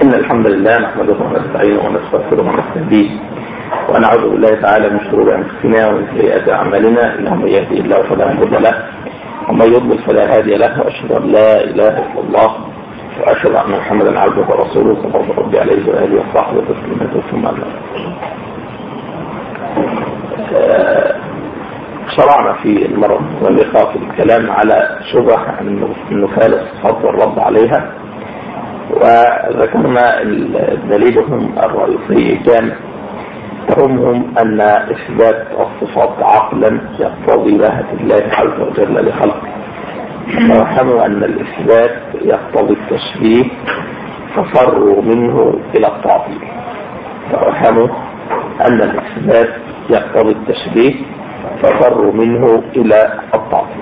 إن الحمد لله نحمده ونستعينه ونستغفره ونستهديه ونعوذ بالله تعالى من شرور أنفسنا ومن سيئات أعمالنا إنه من يهدي الله فلا مضل له ومن يضلل فلا هادي له وأشهد أن لا إله إلا الله وأشهد أن محمدا عبده ورسوله صلى الله ربي عليه وآله وصحبه تسليما ثم أما شرعنا في المرة واللقاء في الكلام على شبه عن النفاذ الصفات والرد عليها وذكرنا دليلهم الرئيسي كان تهمهم أن إثبات الصفات عقلا يقتضي بهة الله عز وجل لخلقه توهموا أن الإثبات يقتضي التشبيه ففروا منه إلى التعطيل توهموا أن الإثبات يقتضي التشبيه ففروا منه إلى التعطيل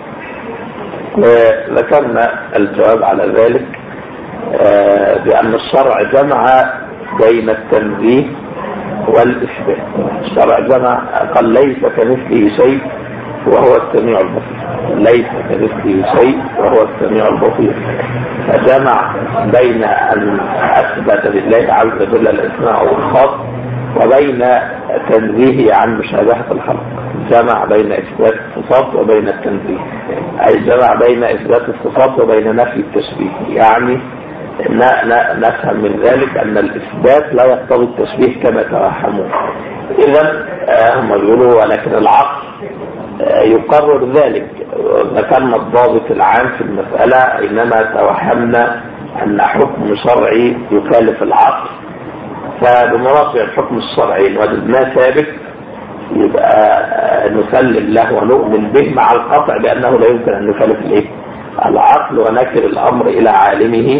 ذكرنا الجواب على ذلك بأن الشرع جمع بين التنزيه والإثبات الشرع جمع قال ليس كمثله شيء وهو السميع البصير ليس كمثله شيء وهو السميع البصير فجمع بين أن أثبت لله عز وجل الإسماع والخاص وبين تنزيهه عن مشابهة الخلق جمع بين إثبات الصفات وبين التنزيه أي جمع بين إثبات الصفات وبين نفي التشبيه يعني نفهم من ذلك أن الإثبات لا يقتضي التشبيه كما توهمون إذا هم يقولوا ولكن العقل يقرر ذلك ذكرنا الضابط العام في المسألة إنما توهمنا أن حكم شرعي يخالف العقل فبمرافع الحكم الشرعي وجدناه ثابت يبقى نسلم له ونؤمن به مع القطع بأنه لا يمكن أن نخالف الإيه؟ العقل ونكر الأمر إلى عالمه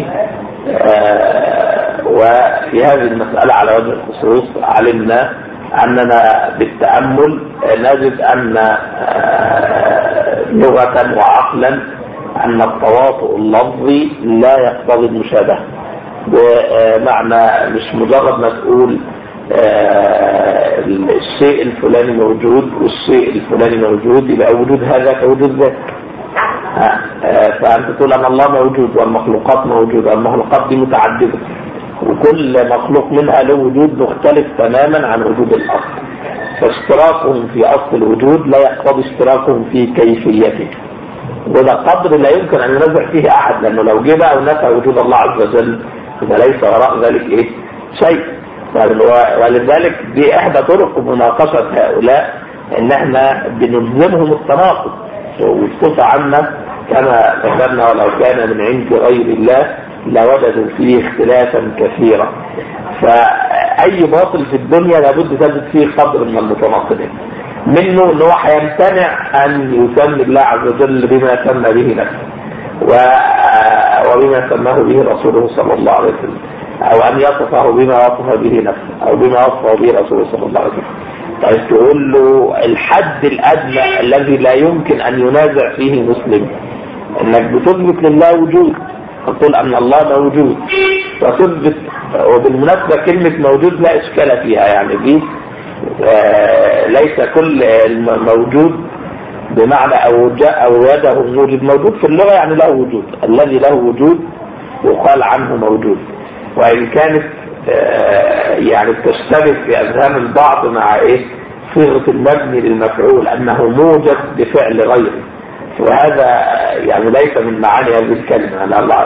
وفي هذه المسألة على وجه الخصوص علمنا أننا بالتأمل نجد أن لغة وعقلا أن التواطؤ اللفظي لا يقتضي المشابهة بمعنى مش مجرد ما تقول الشيء الفلاني موجود والشيء الفلاني موجود يبقى وجود هذا كوجود ذاك فأنت تقول أن الله موجود والمخلوقات موجودة والمخلوقات دي متعددة وكل مخلوق منها له وجود مختلف تماما عن وجود الأصل فاشتراكهم في أصل الوجود لا يقتضي اشتراكهم في كيفيته وده قدر لا يمكن أن ينزع فيه أحد لأنه لو جه بقى ونفى وجود الله عز وجل يبقى ليس وراء ذلك إيه شيء ولذلك دي إحدى طرق مناقشة هؤلاء إن إحنا بنلزمهم التناقض والصفة عامة كما ذكرنا ولو كان من عند غير الله لوجدوا فيه اختلافا كثيرا فأي باطل في الدنيا لابد تجد فيه قدر من المتناقضين منه ان هو هيمتنع ان يسمي الله عز وجل بما سمى به نفسه وبما سماه به رسوله صلى الله عليه وسلم او ان يصفه بما وصف به نفسه او بما وصفه به رسوله صلى الله عليه وسلم طيب تقول له الحد الادنى الذي لا يمكن ان ينازع فيه مسلم انك بتثبت لله وجود تقول ان الله موجود وتثبت وبالمناسبه كلمه موجود لا اشكال فيها يعني دي ليس كل موجود بمعنى او جاء او يده موجود موجود في اللغه يعني له وجود الذي له وجود يقال عنه موجود وان كانت يعني تشتبه في اذهان البعض مع ايه صيغه المبني للمفعول انه موجد بفعل غيره وهذا يعني ليس من معاني هذه الكلمه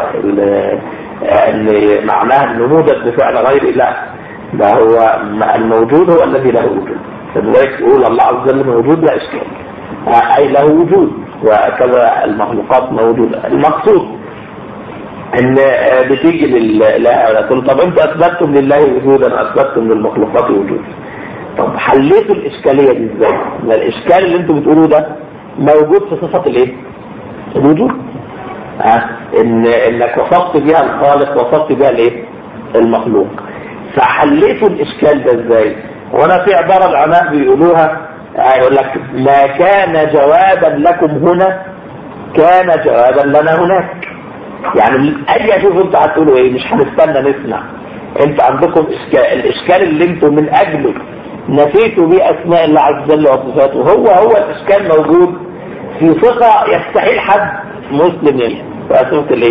ان معناها انه موجد بفعل غيره لا ده هو الموجود هو الذي له وجود فلذلك يقول الله عز وجل موجود لا اشكال اي له وجود وكذا المخلوقات موجوده المقصود ان بتيجي لله تقول طب انتوا اثبتتم لله وجودا اثبتتم للمخلوقات وجودا طب حليتوا الاشكاليه دي ازاي؟ الاشكال اللي انتوا بتقولوه ده موجود في صفه الايه؟ الوجود ها ان انك وصفت بها الخالق وصفت بها الايه؟ المخلوق فحليتوا الاشكال ده ازاي؟ هنا في عباره العلماء بيقولوها يقول لك ما كان جوابا لكم هنا كان جوابا لنا هناك يعني اي اشوف انتوا هتقولوا ايه مش هنستنى نسمع انت عندكم اشكال الاشكال اللي انتوا من اجله نفيتوا بيه اسماء الله عز وجل وصفاته هو هو الاشكال موجود في صفه يستحيل حد مسلم يلها في صفه الايه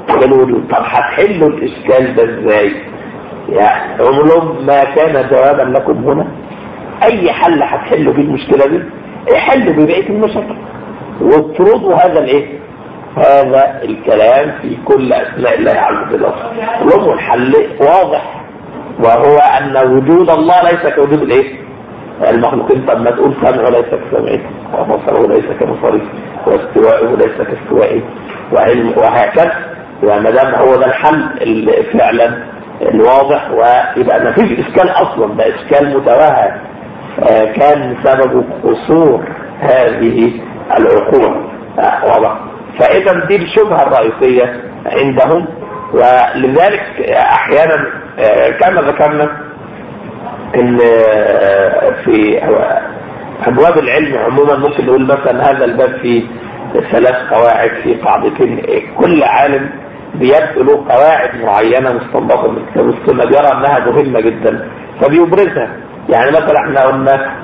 الوجود طب هتحلوا الاشكال ده ازاي يعني اقول لهم ما كان جوابا لكم هنا اي حل هتحلوا بيه المشكله دي حلوا ببقيه المشاكل واطردوا هذا الايه هذا الكلام في كل اسماء الله عز وجل لهم الحل واضح وهو ان وجود الله ليس كوجود الايه المخلوقين طب ما تقول سمعه ليس كسمعه وبصره ليس كبصره واستواءه ليس كاستوائه وعلم وهكذا وما دام هو ده الحل فعلا الواضح ويبقى ما فيش اشكال اصلا ده اشكال متوهم آه كان سببه قصور هذه العقول آه واضح فاذا دي الشبهه الرئيسيه عندهم ولذلك احيانا آه كما ذكرنا ان في ابواب العلم عموما ممكن نقول مثلا هذا الباب فيه ثلاث قواعد في قاعدتين كل عالم بيبدو له قواعد معينه مستنبطه من كتاب السنه بيرى انها مهمه جدا فبيبرزها يعني مثلا احنا قلنا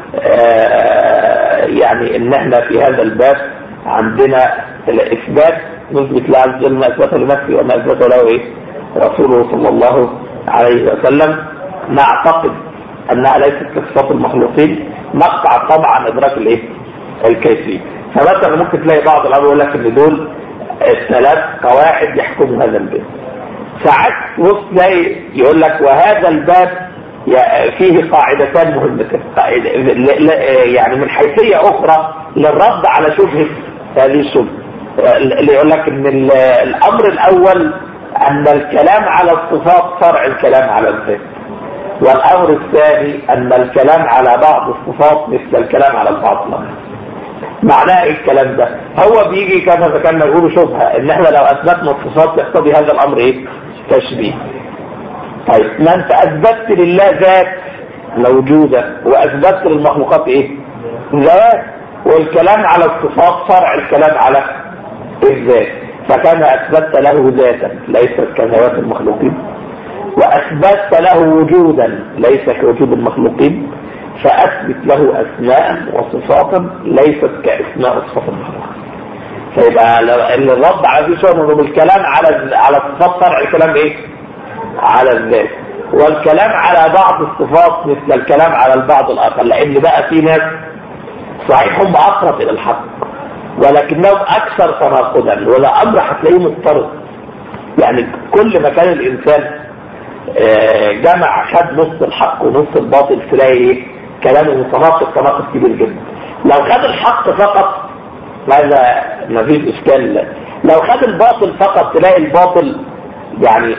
يعني ان احنا في هذا الباب عندنا الاثبات نثبت له عز وجل ما اثبته لنفسه وما اثبته له ايه رسوله صلى الله عليه وسلم نعتقد انها ليست كصفات المخلوقين نقطع طبعا ادراك الايه الكيفيه فمثلا ممكن تلاقي بعض الامر يقول لك ان دول الثلاث قواعد يحكموا هذا الباب ساعات وسط تلاقي يقول لك وهذا الباب فيه قاعدتان مهمتان يعني من حيثيه اخرى للرد على شبهه هذه الشبهه اللي يقول لك ان الامر الاول ان الكلام على الصفات فرع الكلام على الذات والامر الثاني ان الكلام على بعض الصفات مثل الكلام على البعض الاخر معناه ايه الكلام ده هو بيجي كما ذكرنا نقول شبهه ان احنا لو اثبتنا الصفات يقتضي هذا الامر ايه تشبيه طيب ما انت اثبتت لله ذات موجوده واثبتت للمخلوقات ايه ذات والكلام على الصفات فرع الكلام على الذات فكما اثبتت له ذاتا ليست كذوات المخلوقين واثبتت له وجودا ليس كوجود المخلوقين فاثبت له اسماء وصفات ليست كاسماء وصفات المخلوقين فيبقى الرد على ذي شغل بالكلام على على الصفات فرع الكلام ايه على الذات والكلام على بعض الصفات مثل الكلام على البعض الاخر لان بقى في ناس صحيح هم اقرب الى الحق ولكنهم اكثر تناقضا ولا امر هتلاقيه مضطرب يعني كل ما كان الانسان جمع خد نص الحق ونص الباطل تلاقي ايه كلامه متناقض تناقض كبير جدا لو خد الحق فقط هذا ما فيش اشكال لو خد الباطل فقط تلاقي الباطل يعني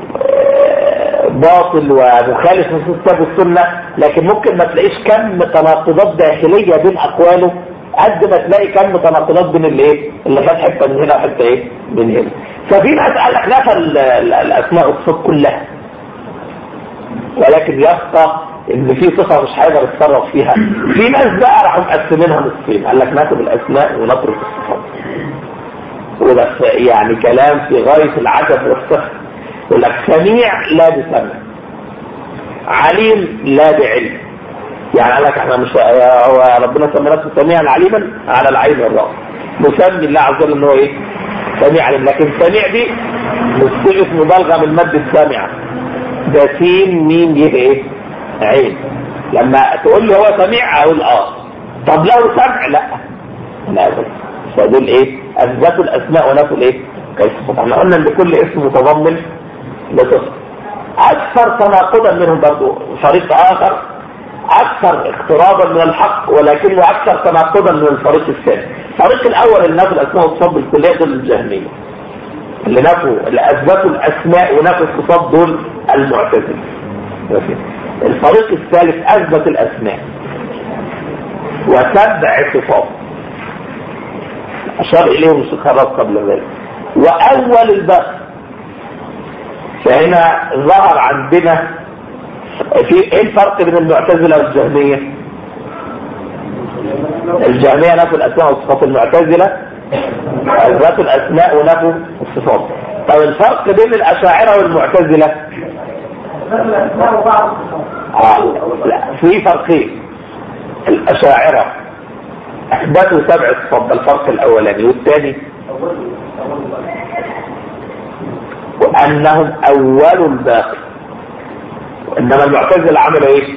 باطل ومخالف نصوص الكتاب والسنه لكن ممكن ما تلاقيش كم تناقضات داخليه بين اقواله قد ما تلاقي كم تناقضات بين الايه اللي خد حته من هنا وحته ايه من هنا ففي ناس قال لك نفى الاسماء والصفات كلها ولكن يبقى ان في صفه مش هيقدر يتصرف فيها في ناس بقى راحوا مقسمينها نصين قال لك ناخد الاسماء ونترك الصفات وده يعني كلام في غايه العجب والسخط يقول لك سميع لا بسمع عليم لا بعلم يعني قال لك احنا مش هو ربنا سمى نفسه سميعا عليما على العين والراس مسمي الله عز وجل ان هو ايه سميع عليم لكن سميع دي مستغف مبالغه من ماده سامعه ده سين مين يه ايه عين لما تقول لي هو سميع اقول اه طب له سمع لا لا بس فدول ايه اثبتوا الاسماء ونفوا الايه كيف احنا قلنا ان كل اسم متضمن لصفه اكثر تناقضا منهم برضه فريق اخر اكثر اقترابا من الحق ولكنه اكثر تناقضا من الفريق الثاني الفريق الاول اللي نفوا الاسماء والصفات بالكليه دول الجهميه اللي نفوا اللي اثبتوا الاسماء ونفوا الصفات دول المعتزله الفريق الثالث اثبت الاسماء وسبع صفات اشار اليهم الشيخ خلاص قبل ذلك واول البحث فهنا ظهر عندنا في ايه الفرق بين المعتزله والجهميه الجهميه نفوا الاسماء والصفات المعتزله اثبتوا الاسماء ونفوا الصفات طب الفرق بين الاشاعره والمعتزله آه. لا في فرقين الاشاعره اثبتوا سبع صفات ده الفرق الاولاني والثاني انهم اولوا الباقي انما المعتزله عملوا ايه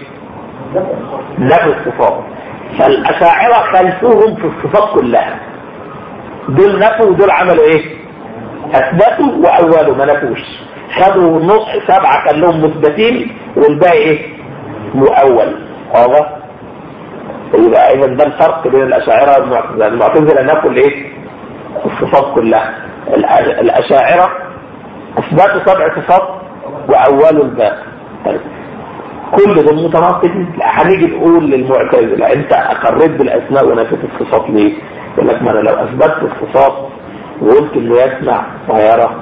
نفوا الصفات فالاشاعره خلفوهم في الصفات كلها دول نفوا ودول عملوا ايه اثبتوا واولوا ما نفوش خدوا نص سبعه كان لهم مثبتين والباقي ايه مؤول واضح يبقى اذا ده الفرق بين الاشاعره والمعتزله المعتزله نفوا الايه الصفات كلها الاشاعره اثبتوا سبع صفات واولوا الباقي طيب كل دول متناقضين هنيجي نقول للمعتزله انت اقريت بالاسماء ونفيت الصفات ليه؟ يقول لك ما انا لو اثبتت الصفات وقلت انه يسمع ويرى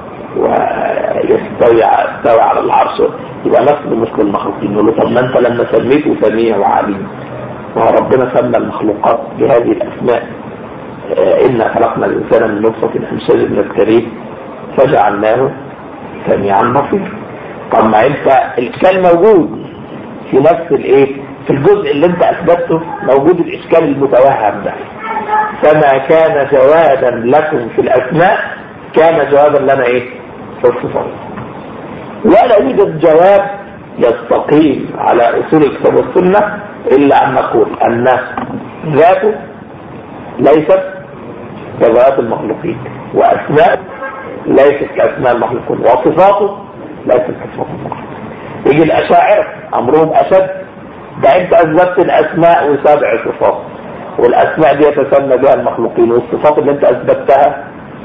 ويستوي يستوي على العرش يبقى نفس مثل المخلوقين يقول له طب ما انت لما سميته سميع وعليم وربنا سمى المخلوقات بهذه الاسماء آه، إنا خلقنا الإنسان من نطفة أمشاج نبتليه فجعلناه سميعا بصيرا طب ما أنت الإشكال موجود في نفس الإيه في الجزء اللي أنت أثبته موجود الإشكال المتوهم ده فما كان جوادا لكم في الأسماء كان جوابا لنا إيه في الصفات ولا يوجد جواب يستقيم على أصول الكتاب والسنة إلا أن نقول أن ذاته ليست كذوات المخلوقين وأسماء ليست كأسماء المخلوقين وصفاته ليست كصفات المخلوقين يجي الأشاعرة أمرهم أشد ده أنت أثبتت الأسماء وسبع صفات والأسماء دي يتسمى بها المخلوقين والصفات اللي أنت أثبتها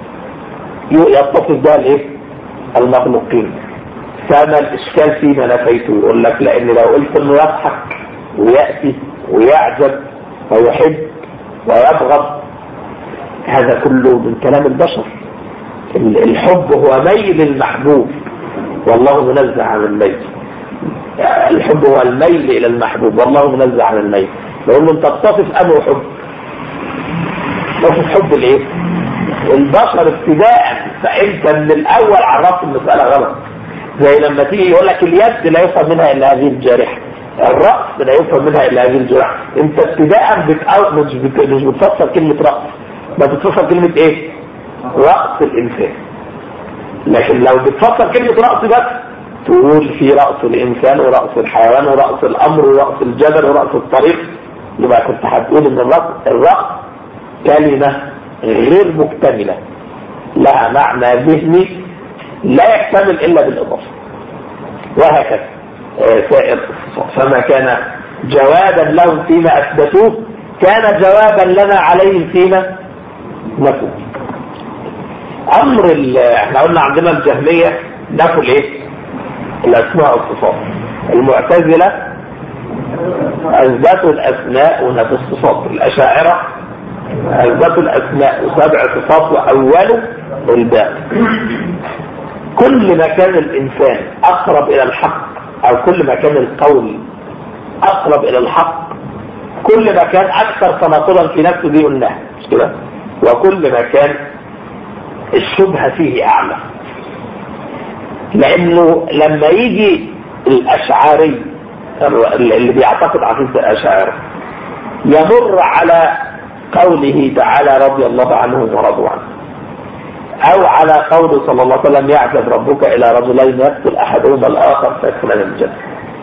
يتصف بها الإيه؟ المخلوقين فما الإشكال فيما نفيته يقول لك لأن لو قلت إنه يضحك ويأتي ويعجب ويحب ويبغض هذا كله من كلام البشر الحب هو ميل المحبوب والله منزه عن الميل الحب هو الميل الى المحبوب والله منزه عن الميل بقول له انت تصف انه حب تصف حب الايه البشر ابتداء فانت من الاول عرفت المساله غلط زي لما تيجي يقول لك اليد لا يفهم منها الا هذه الجارحه الراس لا يفهم منها الا هذه الجارحه انت ابتداء مش بتفسر كلمه راس ما بتفسر كلمة ايه رأس الانسان لكن لو بتفسر كلمة رأس بس تقول في رأس الانسان ورأس الحيوان ورأس الامر ورأس الجبل ورأس الطريق يبقى كنت هتقول ان الرأس الرأس كلمة غير مكتملة لها معنى ذهني لا يحتمل الا بالاضافة وهكذا آه، سائر فما كان جوابا لهم فيما اثبتوه كان جوابا لنا عليهم فيما نفوا امر احنا قلنا عندنا الجهمية نفوا الايه الاسماء والصفات المعتزلة اثبتوا الاسماء ونفوا الصفات الاشاعرة اثبتوا الاسماء وسبع صفات واولوا الباقي كل ما كان الانسان اقرب الى الحق او كل ما كان القول اقرب الى الحق كل ما كان اكثر تناقضا في نفسه دي قلناها مش كده وكل ما كان الشبهة فيه أعلى لأنه لما يجي الأشعاري اللي بيعتقد عقيدة الأشعار يمر على قوله تعالى رضي الله عنه ورضوا عنه أو على قوله صلى الله عليه وسلم يعجب ربك إلى رجلين يقتل أحدهما الآخر فيدخلان الجنة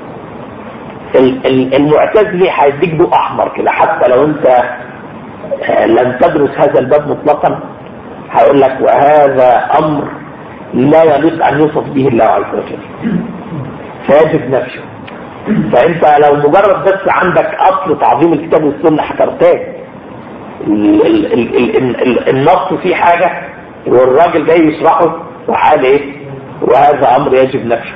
المعتزلي هيديك ضوء أحمر كده حتى لو أنت لم تدرس هذا الباب مطلقا هقول لك وهذا امر لا يليق ان يوصف به الله عز وجل فيجب نفسه فانت لو مجرد بس عندك اصل تعظيم الكتاب والسنه هترتاج النص فيه حاجه والراجل جاي يشرحه وقال ايه وهذا امر يجب نفسه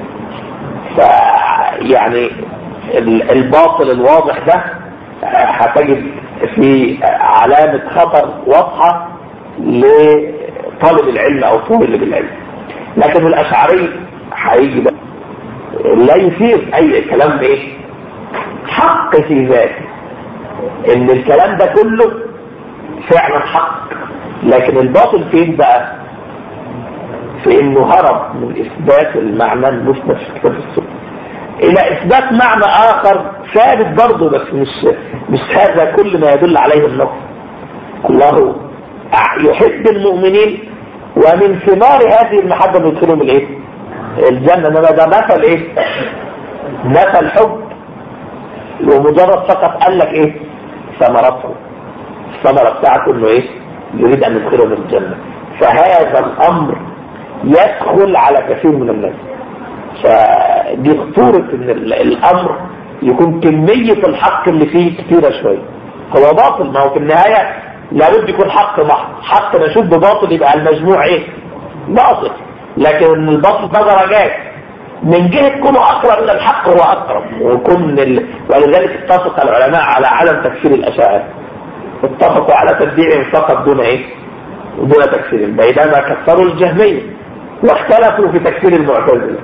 فيعني الباطل الواضح ده هتجد في علامة خطر واضحة لطالب العلم او طالب العلم لكن الاشعري هيجي بقى لا يثير اي كلام ايه حق في ذاته ان الكلام ده كله فعلا حق لكن الباطل فين بقى في انه هرب من اثبات المعنى المثبت في كتاب السنه الى اثبات معنى اخر ثابت برضه بس مش مش هذا كل ما يدل عليه النص الله يحب المؤمنين ومن ثمار هذه المحبة بيدخلهم الايه الجنة انما ده مثل ايه مثل حب ومجرد فقط قال لك ايه ثمرته الثمرة بتاعته انه ايه يريد ان يدخلهم الجنة فهذا الامر يدخل على كثير من الناس فدي خطورة ان الامر يكون كمية الحق اللي فيه كثيرة شوية هو باطل ما هو في النهاية لابد يكون حق محض حق نشوف بباطل يبقى المجموع ايه باطل لكن الباطل ده درجات من جهة كونه أقرب إلى الحق هو أقرب وكن ال... ولذلك اتفق العلماء على عدم تكفير الأشاعرة اتفقوا على تبديعهم فقط دون إيه؟ دون تكفير بينما كفروا الجهمية واختلفوا في تكفير المعتزلة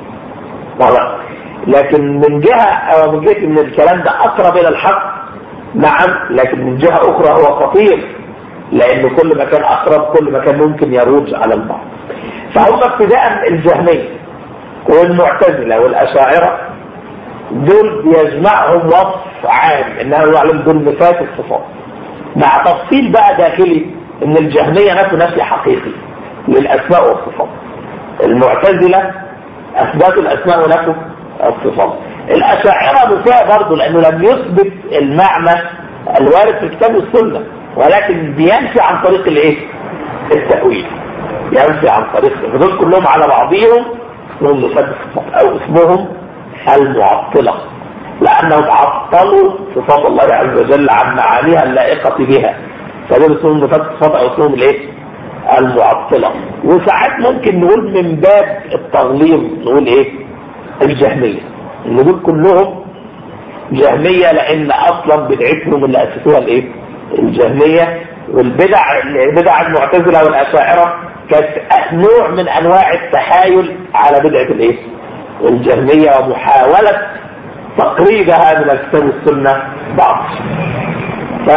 لكن من جهة أو من جهة ان الكلام ده أقرب إلى الحق نعم لكن من جهة أخرى هو خطير لأن كل ما كان أقرب كل ما كان ممكن يروج على البعض فهم ابتداء الجهمية والمعتزلة والأشاعرة دول بيجمعهم وصف عام انها يعلم دول نفات الصفات مع تفصيل بقى داخلي ان الجهمية نفسه نفي حقيقي للأسماء والصفات المعتزلة أثبتوا الأسماء ونفوا الصفات الأشاعرة مساء برضه لأنه لم يثبت المعنى الوارد في كتاب السنة ولكن بينفي عن طريق الايه التأويل ينفي عن طريق دول كلهم على بعضهم اسمهم نفات الصفات أو اسمهم المعطلة لأنهم عطلوا صفات الله عز وجل عن معانيها اللائقة بها فدول اسمهم نفات الصفات أو اسمهم الايه المعطلة وساعات ممكن نقول من باب التغليظ نقول ايه الجهمية ان دول كلهم جهمية لان اصلا بدعتهم اللي اسسوها الايه الجهمية والبدع البدع المعتزلة والاشاعرة كانت نوع من انواع التحايل على بدعة الايه الجهمية ومحاولة تقريبها من الكتاب والسنة بعض ف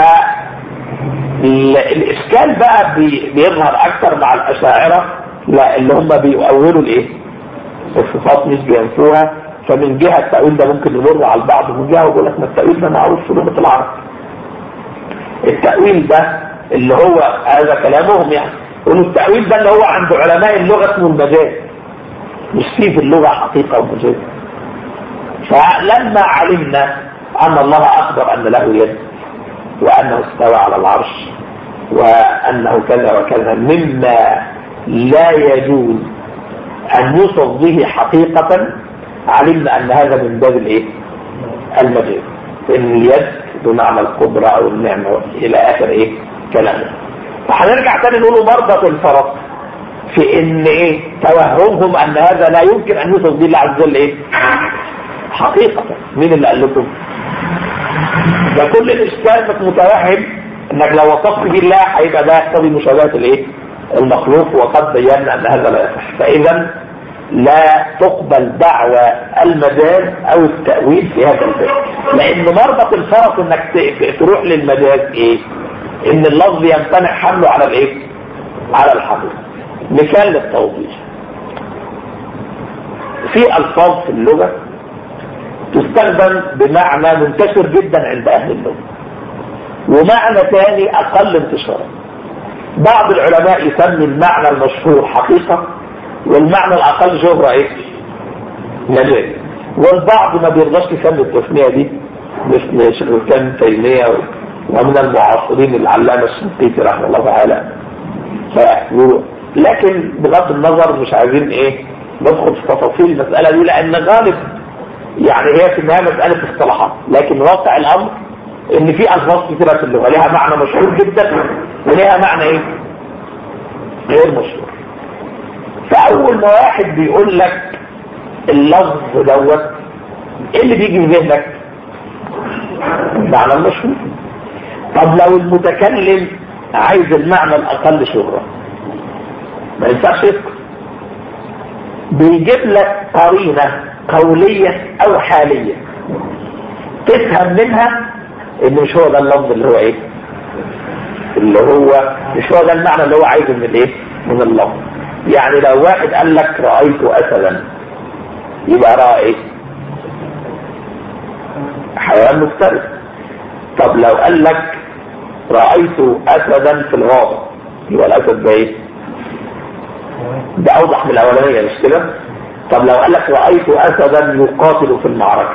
الاشكال بقى بيظهر اكثر مع الاشاعرة لا اللي هم بيؤولوا الايه الصفات مش بينفوها فمن جهة التأويل ده ممكن يمر على البعض ومن جهة يقول لك ما التأويل ده معروف في لغة العرب التأويل ده اللي هو هذا كلامهم يعني يقولوا التأويل ده اللي هو عند علماء اللغة اسمه المجاز مش فيه في اللغة حقيقة ومجاز فلما علمنا أن الله أخبر أن له يد وأنه استوى على العرش وأنه كذا وكذا مما لا يجوز أن يوصف به حقيقة علمنا أن هذا من باب الإيه؟ المجاز إن اليد بمعنى القدرة أو النعمة إلى آخر إيه كلامه فهنرجع تاني نقول مرضى الفرق في إن إيه توهمهم أن هذا لا يمكن أن يوصف به الله عز وجل إيه حقيقة مين اللي قال لكم ده كل الاشكال انك متوهم انك لو وصفت به الله هيبقى ده يقتضي مشابهه الايه المخلوق وقد بينا ان هذا لا يصح فاذا لا تقبل دعوى المجاز او التأويل في هذا الباب لان مربط الفرق انك تروح للمجاز ايه ان اللفظ يمتنع حمله على الايه على الحقيقه مثال للتوضيح في الفاظ في اللغه تستخدم بمعنى منتشر جدا عند اهل اللغه ومعنى ثاني اقل انتشارا بعض العلماء يسمي المعنى المشهور حقيقة والمعنى الاقل شهرة ايه مجاز والبعض ما بيرضاش يسمي التسمية دي مثل شيخ الاسلام تيمية ومن المعاصرين العلامة الشنقيطي رحمه الله تعالى لكن بغض النظر مش عايزين ايه ندخل في تفاصيل المسألة دي لان غالب يعني هي في النهاية مسألة اصطلاحات لكن واقع الامر ان في الفاظ كثيرة في اللغة لها معنى مشهور جدا ولها معنى ايه غير مشهور فاول ما واحد بيقول لك اللفظ دوت ايه اللي بيجي في ذهنك المعنى المشهور طب لو المتكلم عايز المعنى الاقل شهرة ما ينفعش يسكت بيجيب لك قرينة قولية او حالية تفهم منها ان مش هو ده اللفظ اللي هو ايه اللي هو مش هو ده المعنى اللي هو عايزه من الايه من اللفظ يعني لو واحد قال لك رأيت اسدا يبقى رأى ايه حيوان مفترس طب لو قال لك رأيت اسدا في الغابة يبقى الاسد ده ايه ده اوضح من الاولانيه مش كده طب لو قال لك رايت اسدا يقاتل في المعركه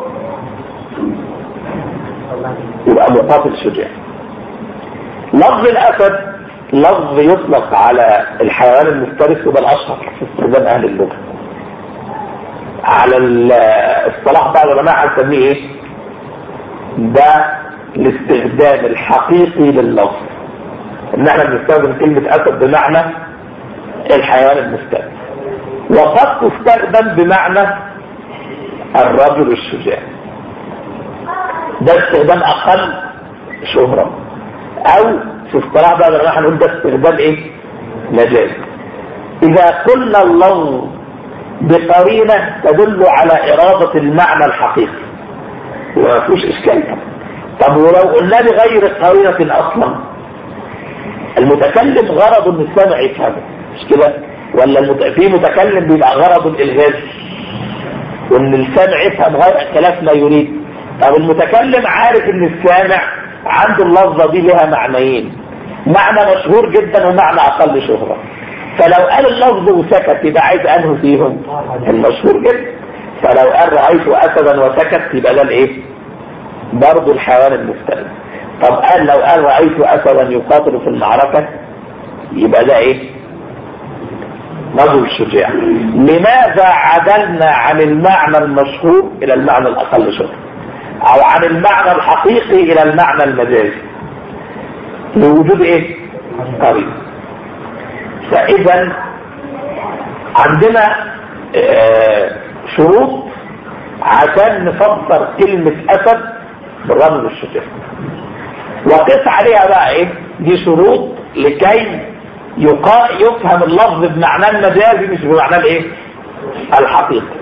يبقى مقاتل شجاع لفظ الاسد لفظ يطلق على الحيوان المفترس وده الاشهر في استخدام اهل اللغه على الاصطلاح بقى العلماء هنسميه ايه ده الاستخدام الحقيقي لللفظ ان احنا بنستخدم كلمة اسد بمعنى الحيوان المفترس وقد تستخدم بمعنى الرجل الشجاع ده استخدام اقل شهرة او في اصطلاح بقى لما هنقول ده استخدام ايه مجاز اذا قلنا اللفظ بقرينة تدل على ارادة المعنى الحقيقي وما فيش اشكال طب ولو قلنا بغير قرينة اصلا المتكلم غرض ان السامع يفهمه مش كده ولا المت... في متكلم بيبقى غرض الالغاز وان السامع يفهم غير خلاف ما يريد طب المتكلم عارف ان السامع عنده اللفظه دي لها معنيين معنى مشهور جدا ومعنى اقل شهره فلو قال اللفظ وسكت يبقى عايز انه فيهم المشهور جدا فلو قال رايت اسدا وسكت يبقى ده الايه برضه الحيوان المفترس طب قال لو قال رايت اسدا يقاتل في المعركه يبقى ده ايه رجل شجاع لماذا عدلنا عن المعنى المشهور الى المعنى الاقل شهره او عن المعنى الحقيقي الى المعنى المجازي لوجود ايه قريب فاذا عندنا آه شروط عشان نفسر كلمة اسد بالرمز الشجاع وقف عليها بقى ايه دي شروط لكي يقا يفهم اللفظ بمعناه المجازي مش بمعناه الايه الحقيقي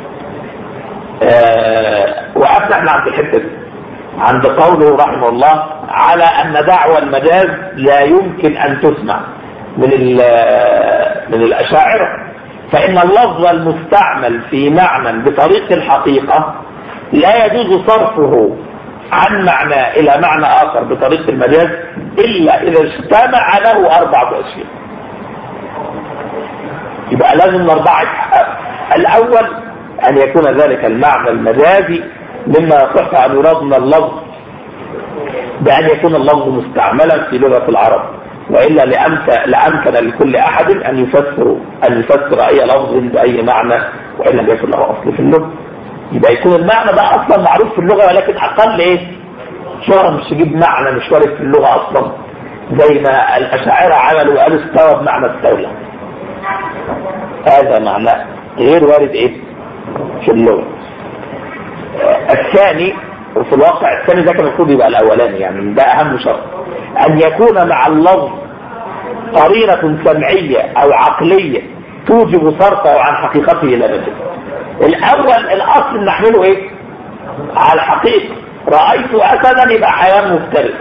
آه وقفنا احنا عند الحته دي عند قوله رحمه الله على ان دعوى المجاز لا يمكن ان تسمع من من الاشاعره فان اللفظ المستعمل في معنى بطريق الحقيقه لا يجوز صرفه عن معنى الى معنى اخر بطريقه المجاز الا اذا اجتمع له اربعه اشياء يبقى لازم الاربعه الاول ان يكون ذلك المعنى المجازي مما يصح ان يراد من اللفظ بان يكون اللفظ مستعملا في لغه العرب والا لامكن لكل احد ان يفسر ان يفسر اي لفظ باي معنى وان لم يكن له اصل في اللغه يبقى يكون المعنى ده اصلا معروف في اللغه ولكن اقل ايه شهرة مش تجيب معنى مش وارد في اللغه اصلا زي ما الاشاعره عملوا وقالوا استوى بمعنى استولى هذا معناه غير وارد ايه في اللغه الثاني وفي الواقع الثاني ده كان المفروض يبقى الاولاني يعني ده اهم شرط ان يكون مع اللفظ قرينه سمعيه او عقليه توجب صرفه عن حقيقته الى بدل الاول الاصل نحمله ايه على الحقيقه رايت اسدا يبقى حيوان مفترس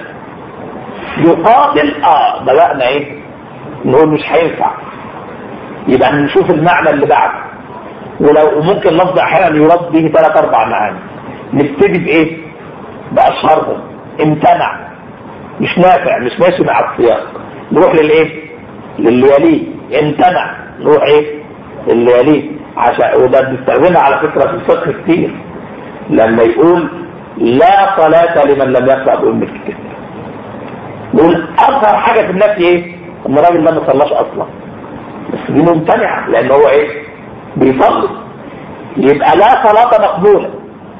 يقابل اه بدانا ايه نقول مش هينفع يبقى نشوف المعنى اللي بعده ولو ممكن لفظ احيانا يراد به ثلاث اربع معاني نبتدي بايه باشهرهم امتنع مش نافع مش ماشي مع السياق نروح للايه للي يليه امتنع نروح ايه اللي يليه عشان وده بنستخدمها على فكره في الفقه كتير لما يقول لا صلاة لمن لم يقرأ بأم الكتاب نقول أظهر حاجة في النفي إيه؟ إن الراجل ده ما صلاش أصلا بس دي ممتنعة لأن هو إيه؟ بيصلي يبقى لا صلاة مقبولة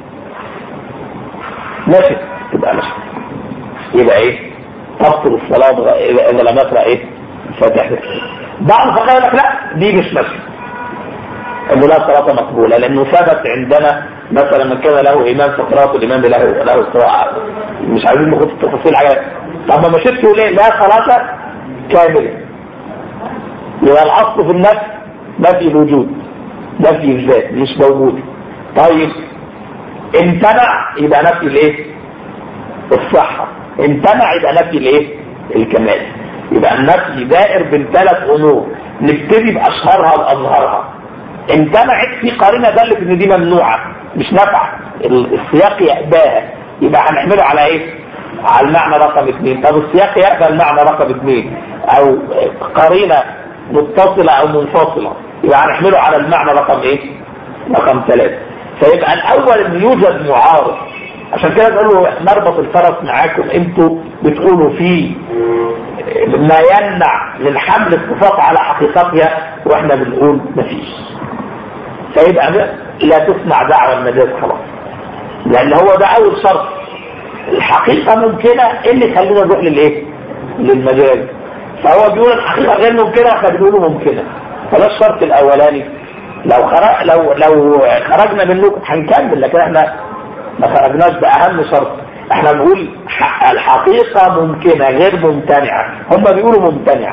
ماشي تبقى ماشي يبقى ايه تبطل الصلاة اذا لم يقرأ ايه الفاتحة بعض الفقهاء يقول لك لا دي مش ماشي انه لا صلاة مقبولة لانه ثبت عندنا مثلا من كان له امام فقراته الامام له له قراءة مش عايزين ناخد التفاصيل حاجات طب ما مشيت تقول ايه لا صلاة كاملة يبقى الاصل في النفس نفي الوجود نفي الذات مش موجود طيب امتنع يبقى نفي الايه الصحة امتنع يبقى نفي الايه الكمال يبقى النفي دائر بين ثلاث امور نبتدي باشهرها واظهرها امتنعت في قرينه دلت ان دي ممنوعه مش نافعه السياق يأباها يبقى هنحمله على ايه على المعنى رقم اثنين طب السياق يأبى المعنى رقم اثنين او قرينه متصلة او منفصلة يبقى هنحمله على المعنى رقم ايه رقم ثلاثة فيبقى الاول ان يوجد معارض عشان كده تقولوا نربط الفرس معاكم انتوا بتقولوا فيه ما يمنع من حمل الصفات على حقيقتها واحنا بنقول مفيش فيبقى لا تسمع دعوة المجاز خلاص لان هو ده اول شرط الحقيقة ممكنة إيه اللي خلينا نروح للايه للمجاز فهو بيقول الحقيقة غير ممكنة فبيقولوا ممكنة فده الشرط الاولاني لو خرج لو لو خرجنا منه هنكمل لكن احنا ما خرجناش باهم شرط احنا بنقول الحقيقة ممكنة غير ممتنعة هم بيقولوا ممتنعة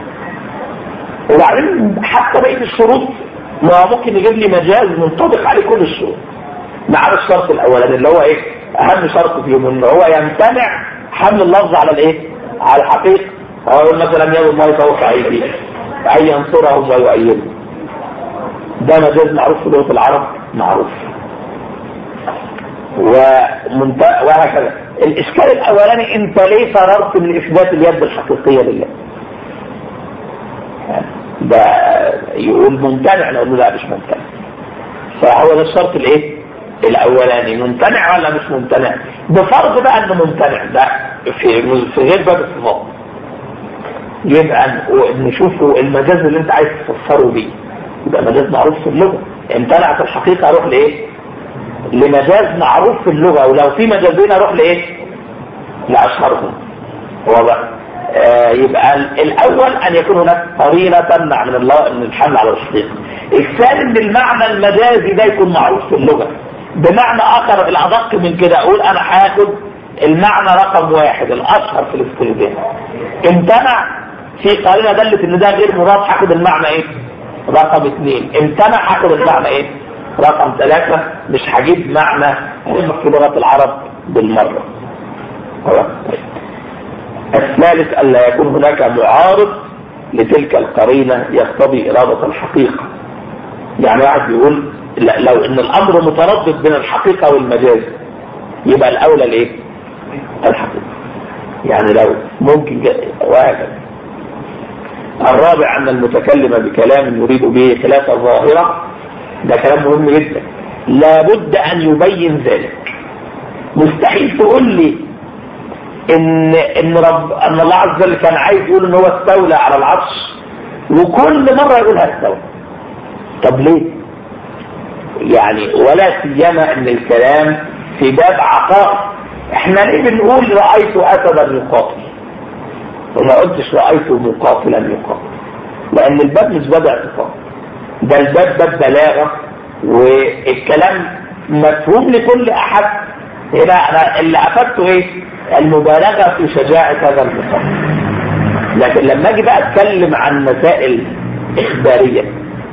وبعدين حتى بقية الشروط ما ممكن يجيب لي مجاز منطبق عليه كل الشروط ما عدا الشرط الاولاني اللي هو ايه اهم شرط فيهم ان هو يمتنع حمل اللفظ على الايه على الحقيقة هو يقول مثلا يد الله فوق ايدي ان ينصرهم ويؤيدهم ده مجاز معروف في لغة العرب معروف ومنت... وهكذا الاشكال الاولاني انت ليه فررت من اثبات اليد الحقيقية لله ده يقول ممتنع نقول له لا مش ممتنع فهو ده الشرط الايه الاولاني ممتنع ولا مش ممتنع بفرض بقى انه ممتنع ده في في غير باب الصفات يبقى نشوف المجاز اللي انت عايز تفسره بيه يبقى مجاز معروف في اللغه امتنعت الحقيقه اروح لايه لمجاز معروف في اللغه ولو في مجازين اروح لايه لاشهرهم واضح آه يبقى الاول ان يكون هناك قرينه تمنع من الله من الحمل على الحقيقه الثاني ان المعنى المجازي ده يكون معروف في اللغه بمعنى اخر الادق من كده اقول انا هاخد المعنى رقم واحد الاشهر في الاستخدام امتنع في قرينه دلت ان ده غير مراد هاخد المعنى ايه رقم اثنين امتنع هاخد المعنى ايه رقم ثلاثة مش هجيب معنى في لغة العرب بالمرة الثالث ألا يكون هناك معارض لتلك القرينة يقتضي إرادة الحقيقة يعني واحد بيقول لو ان الامر متردد بين الحقيقة والمجاز يبقى الاولى الايه الحقيقة يعني لو ممكن وهكذا الرابع ان المتكلم بكلام يريد به خلاف الظاهرة ده كلام مهم جدا لابد ان يبين ذلك مستحيل تقول لي ان ان رب ان الله عز وجل كان عايز يقول ان هو استولى على العرش وكل مرة يقولها استولى طب ليه يعني ولا سيما ان الكلام في باب عقائد احنا ليه بنقول رأيت اسدا يقاتل وما قلتش رأيت مقاتلا يقاتل لان الباب مش باب اعتقاد ده الباب باب بلاغة والكلام مفهوم لكل احد هنا انا اللي افدته ايه المبالغة في شجاعة هذا المقام لكن لما اجي بقى اتكلم عن مسائل اخبارية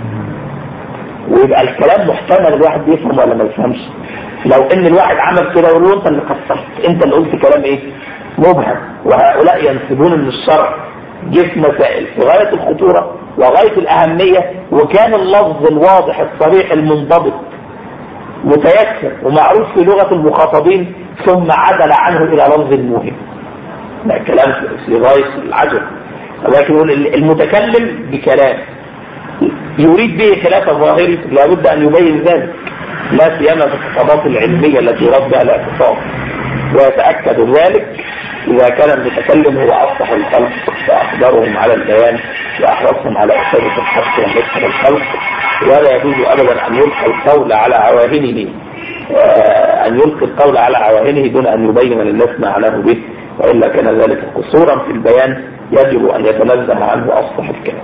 ويبقى الكلام محتمل الواحد يفهم ولا ما يفهمش لو ان الواحد عمل كده يقول له انت اللي قصرت انت اللي قلت كلام ايه مبهم وهؤلاء ينسبون ان الشرع جه في مسائل في غاية الخطورة وغاية الأهمية وكان اللفظ الواضح الصريح المنضبط متيسر ومعروف في لغة المخاطبين ثم عدل عنه إلى لفظ موهم ده كلام في غاية العجب ولكن المتكلم بكلام يريد به خلاف ظاهري لابد أن يبين ذلك لا سيما في الخطابات العلمية التي يراد بها الاعتصام ويتأكد ذلك إذا كان المتكلم هو أصلح الخلق فأقدرهم على البيان وأحرصهم على إفادة الحق ونصح الخلق ولا يجوز أبدا أن يلقى القول على عواهنه أن يلقي القول على عواهنه دون أن يبين للناس ما علاه به وإلا كان ذلك قصورا في البيان يجب أن يتنزه عنه أصلح الكلام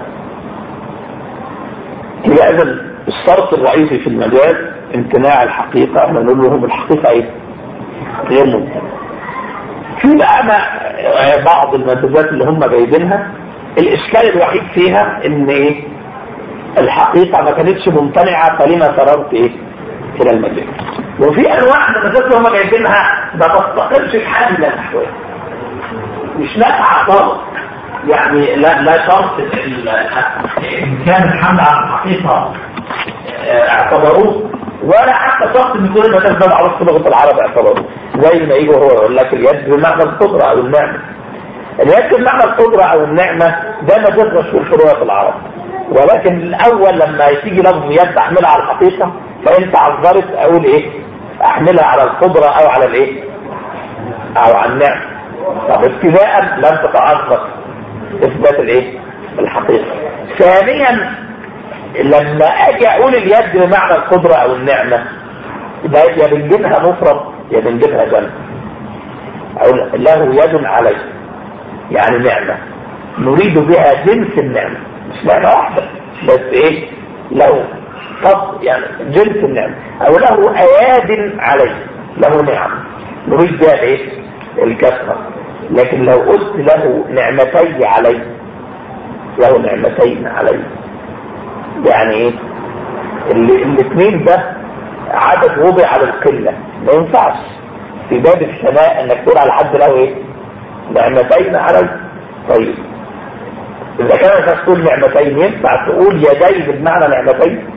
هي إذا الشرط الرئيسي في المجال امتناع الحقيقة احنا نقول لهم الحقيقة ايه غير ممتنع في بقى بعض المادات اللي هم جايبينها الاشكال الوحيد فيها ان ايه الحقيقة ما كانتش ممتنعة فلما فررت ايه الى المجال وفي انواع من المادات اللي هم جايبينها ما تستقرش في حد من الاحوال مش نافعة خالص يعني لا لا شرط كان الحمل على الحقيقة اعتبروه ولا حتى شخص من كل المكان ده معروف في لغه العرب اعتبروه زي ما يجي هو يقول لك اليد بمعنى القدره او النعمه اليد بمعنى القدرة او النعمة ده مجاز مشهور في رواية العرب ولكن الاول لما تيجي لفظ يد احملها على الحقيقة فانت عذرت اقول ايه احملها على القدرة او على الايه او على النعمة طب ابتداء لم تتعذر اثبات الايه الحقيقة ثانيا لما اجي اقول اليد بمعنى القدرة او النعمة يبقى يا بنجيبها مفرد يا بنجيبها جنب اقول له يد علي يعني نعمة نريد بها جنس النعمة مش نعمة واحدة بس ايه له طب يعني جنس النعمة او له اياد علي له نعم نريد بها ايه الكثرة لكن لو قلت له نعمتي علي له نعمتين علي يعني ايه الاثنين ده عدد وضع على القلة ما ينفعش في باب السماء انك تقول على حد له ايه نعمتين علي طيب اذا كانت تقول نعمتين ينفع تقول يدي بالمعنى نعمتين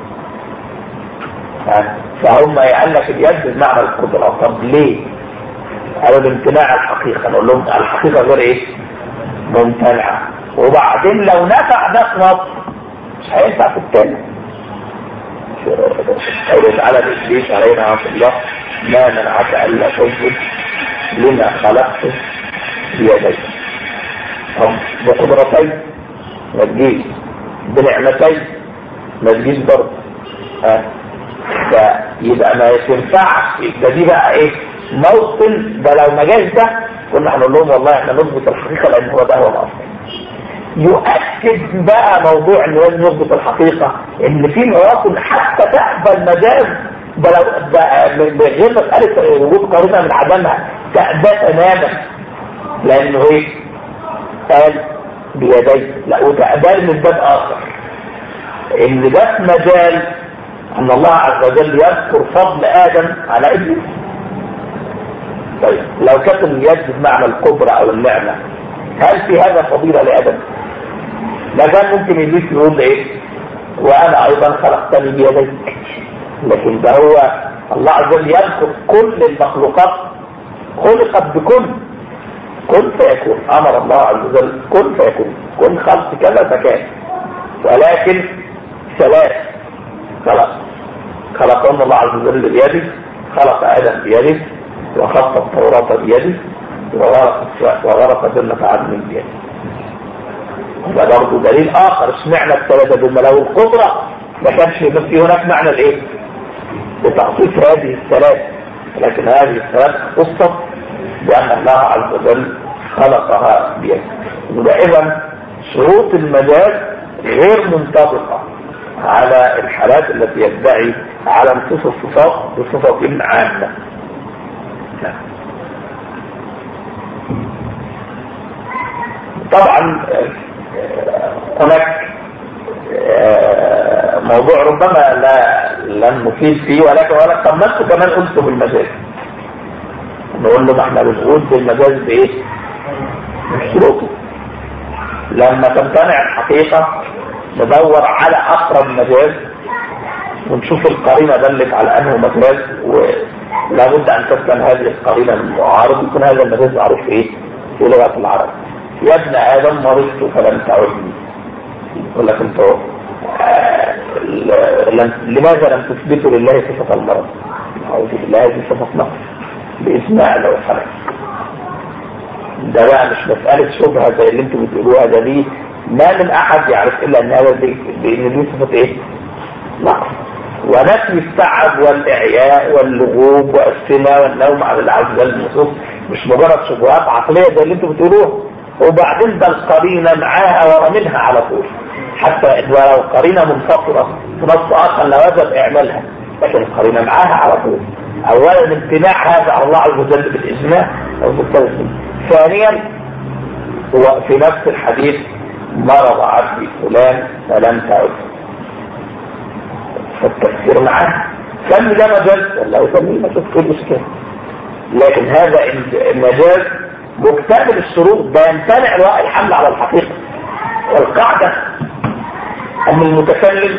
فهم قال لك اليد بمعنى القدرة طب ليه قالوا الامتناع الحقيقة نقول لهم الحقيقة غير ايه ممتنعة وبعدين لو نفع ده في مصر مش هينفع في التاني قوله تعالى الإبليس علينا عبد الله ما منعك ألا تسجد لما خلقت بيديك طب بقدرتين ما تجيش بنعمتين ما تجيش برضه ها فيبقى ما ينفعش ده دي بقى ايه موطن ده لو ما جاش ده كنا هنقول لهم والله احنا نثبت الحقيقه لان هو ده هو الاصل يؤكد بقى موضوع ان لازم يثبت الحقيقه ان في مواطن حتى تقبل مجاز ده لو ده غير مساله وجود قرينه من عدمها ده تماما لانه ايه قال بيديه لا وتقبل من باب اخر ان ده مجال ان الله عز وجل يذكر فضل ادم على ابنه طيب لو كانت اليد بمعنى القدرة او النعمة هل في هذا فضيلة لادم ما كان ممكن يجيش يقول ايه وانا ايضا خلقتني بيديك لكن ده هو الله عز وجل يذكر كل المخلوقات خلقت بكل كن فيكون امر الله عز وجل كن فيكون كن خلق كذا فكان ولكن ثلاث خلاص خلقهم الله عز وجل بيده خلق ادم بيده وخط التوراة بيده وغرق وغرق جنة عدن بيده وده برضه دليل اخر اشمعنى الثلاثة دول له القدرة ما كانش في هناك معنى الايه لتخصيص هذه الثلاث لكن هذه الثلاث خصت بان الله عز وجل خلقها بيده وده اذا شروط المجاز غير منطبقة على الحالات التي يدعي على نصوص الصفات بصفة عامة طبعا هناك موضوع ربما لا لن نفيد فيه ولكن ولا طب ما انتوا كمان قلتوا بالمجاز نقول له ما احنا بنقول بالمجاز بايه؟ بشروطه لما تمتنع الحقيقة ندور على اقرب مجاز ونشوف القرينة دلت على انه مجاز ولا بد ان تسلم هذه القرينة من المعارض يكون هذا المجاز معروف ايه في لغة العرب يا ابن ادم مرضت فلم تعدني يقول لك انت لماذا لم تثبتوا لله صفة المرض اعوذ بالله هذه صفة نقص باسماء لو خلق ده بقى مش مسألة شبهة زي اللي انتم بتقولوها ده دي ما من احد يعرف الا ان هذا دي بان دي صفة ايه نقص ونفي التعب والاعياء واللغوب والسنة والنوم على العزل النصوص مش مجرد شبهات عقلية زي اللي انتم بتقولوها وبعدين ده القرينة معاها ورا منها على طول حتى ولو قرينة منفصلة في نص اخر لوجب اعمالها لكن القرينة معاها على طول اولا امتناع هذا على الله عز وجل بالاجماع او بالتوحيد ثانيا هو في نفس الحديث مرض عبدي فلان فلم تعد فالتفسير معاه سمي ده مجاز ولا يسميه مجاز كل مشكلة لكن هذا المجاز مكتمل الشروط ده يمتنع الوقت الحمل على الحقيقة والقاعدة ان المتكلم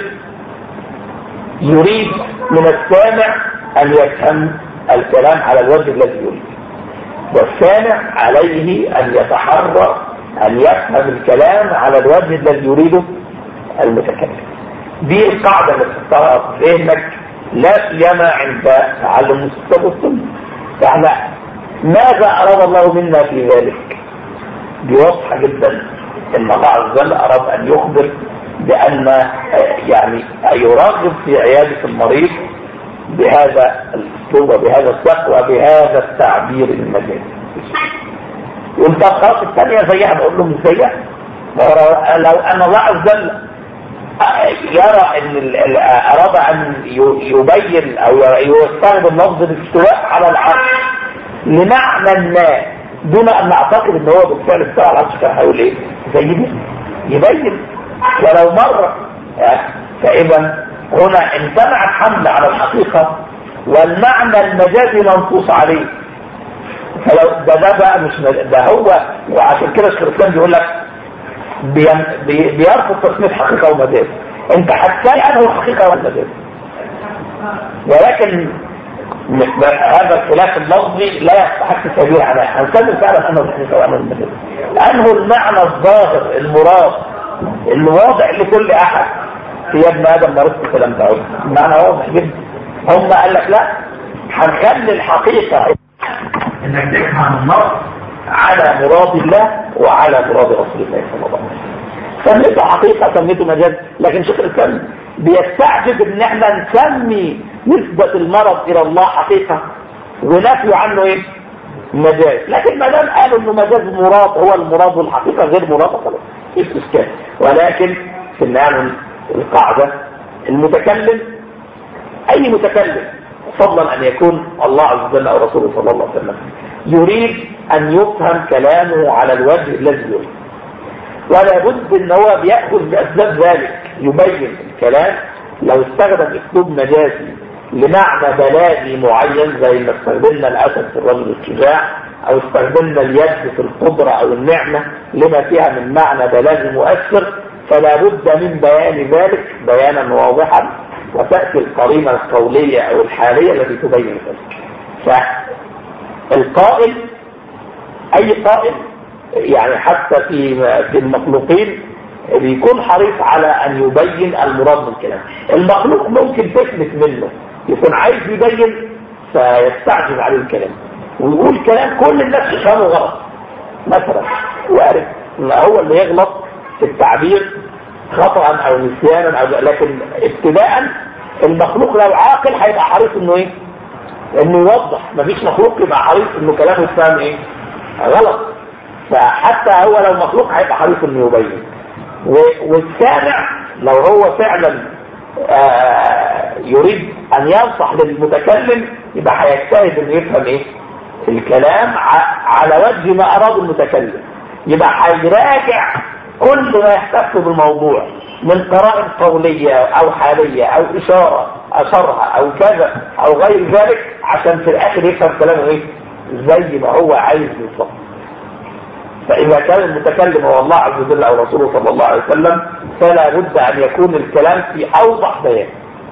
يريد من السامع ان يفهم الكلام على الوجه الذي يريد والسامع عليه أن يتحرى أن يفهم الكلام على الوجه الذي يريده المتكلم دي القاعدة اللي تحطها في ذهنك لا سيما عند تعلم الكتاب والسنة فاحنا ماذا أراد الله منا في ذلك؟ دي واضحة جدا إن الله عز وجل أراد أن يخبر بأن يعني يراغب في عيادة المريض بهذا الاسلوب وبهذا السقف وبهذا التعبير المجازي وانت خلاص الثانية زيها بقول لهم زيها لو ان الله عز وجل يرى ان اراد ان يبين او يستخدم لفظ الاستواء على العرش لمعنى ما دون ان نعتقد ان هو بالفعل استوى على العرش كان هيقول ايه زي دي يبين ولو مرة فاذا هنا امتنع الحمل على الحقيقة والمعنى المجازي منصوص عليه فلو ده ده بقى مش ده هو وعشان كده الشيخ الاسلام بيقول لك بيرفض تصنيف حقيقة ومجاز انت هتلاقي انه الحقيقة والمجاز ولكن هذا الخلاف اللفظي لا يستحق التعبير عنه هنسمي فعلا انه الحقيقة وانه المجاز انه المعنى الظاهر المراد الواضح لكل احد في ابن ادم مرضت فلم تعود معنى واضح جدا هم قال لك لا هنخلي الحقيقة انك تفهم النص على مراد الله وعلى مراد رسول الله صلى الله عليه وسلم سميته حقيقة سميته مجاز لكن شيخ الاسلام بيستعجب ان احنا نسمي نسبة المرض الى الله حقيقة ونفي عنه ايه مجاز لكن ما دام قالوا انه مجاز مراد هو المراد والحقيقة غير مراد خلاص ايه الاشكال ولكن في النعم القاعدة المتكلم اي متكلم فضلا ان يكون الله عز وجل او رسوله صلى الله عليه وسلم يريد ان يفهم كلامه على الوجه الذي يريد ولا بد ان هو بيأخذ باسباب ذلك يبين الكلام لو استخدم اسلوب مجازي لمعنى بلاغي معين زي ما استخدمنا الاسد في الرجل الشجاع او استخدمنا اليد في القدرة او النعمة لما فيها من معنى بلاغي مؤثر فلا بد من بيان ذلك بيانا واضحا وتأتي القرينة القولية او الحالية التي تبين ذلك فالقائل اي قائل يعني حتى في في المخلوقين بيكون حريص على ان يبين المراد من الكلام المخلوق ممكن تفلت منه يكون عايز يبين فيستعجل عليه الكلام ويقول كلام كل الناس تفهمه غلط مثلا وارد هو اللي يغلط في التعبير خطأ او نسيانا او لكن ابتداء المخلوق لو عاقل هيبقى حريص انه ايه انه يوضح مفيش مخلوق يبقى حريص انه كلامه يتفهم ايه غلط فحتى هو لو مخلوق هيبقى حريص انه يبين والسامع لو هو فعلا آه يريد ان ينصح للمتكلم يبقى هيجتهد انه يفهم ايه الكلام على وجه ما اراد المتكلم يبقى هيراجع كل ما يحتف بالموضوع من قرائن قولية او حالية او اشارة اشرها او كذا او غير ذلك عشان في الاخر يفهم كلامه ايه زي ما هو عايز بالظبط فإذا كان المتكلم هو الله عز وجل أو رسوله صلى الله عليه وسلم فلا بد أن يكون الكلام في أوضح بيان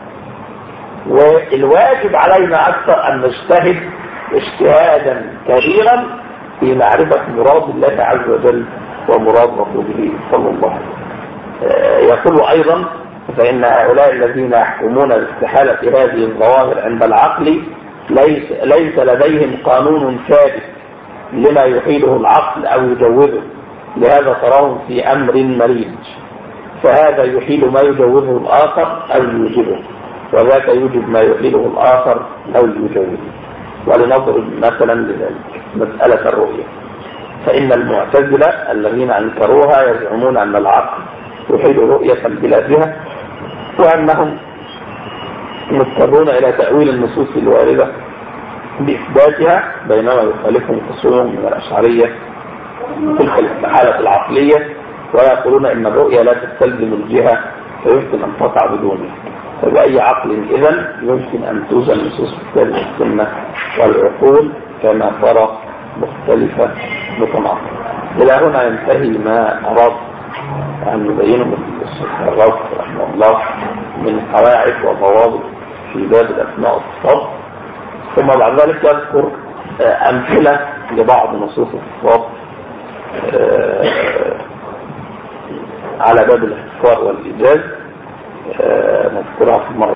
والواجب علينا أكثر أن نجتهد اجتهادا كبيرا في معرفة مراد الله عز وجل ومراد رسوله صلى الله عليه وسلم يقول أيضا فإن هؤلاء الذين يحكمون باستحالة هذه الظواهر عند العقل ليس, ليس لديهم قانون ثابت لما يحيله العقل أو يجوزه لهذا تراهم في أمر مريض فهذا يحيل ما يجوزه الآخر أو يوجبه وذاك يوجب ما يحيله الآخر أو يجوزه ولنضرب مثلا لذلك مسألة الرؤية فإن المعتزلة الذين أنكروها يزعمون أن العقل يحيل رؤية بلا جهة وأنهم مضطرون إلى تأويل النصوص الواردة بإثباتها بينما يخالفهم خصوم من الأشعرية تلك الاستحالة العقلية ويقولون إن الرؤية لا تستلزم الجهة فيمكن أن تقع بدونه فبأي عقل إذا يمكن أن توزن نصوص الكتاب والسنة والعقول كما ترى مختلفة متناقضة إلى هنا ينتهي ما أراد أن يبينه الرب رحمه الله من قواعد وضوابط في باب الأسماء والصفات ثم بعد ذلك يذكر أمثلة لبعض نصوص الصفات على باب الاحتفار والإيجاز نذكرها في المرة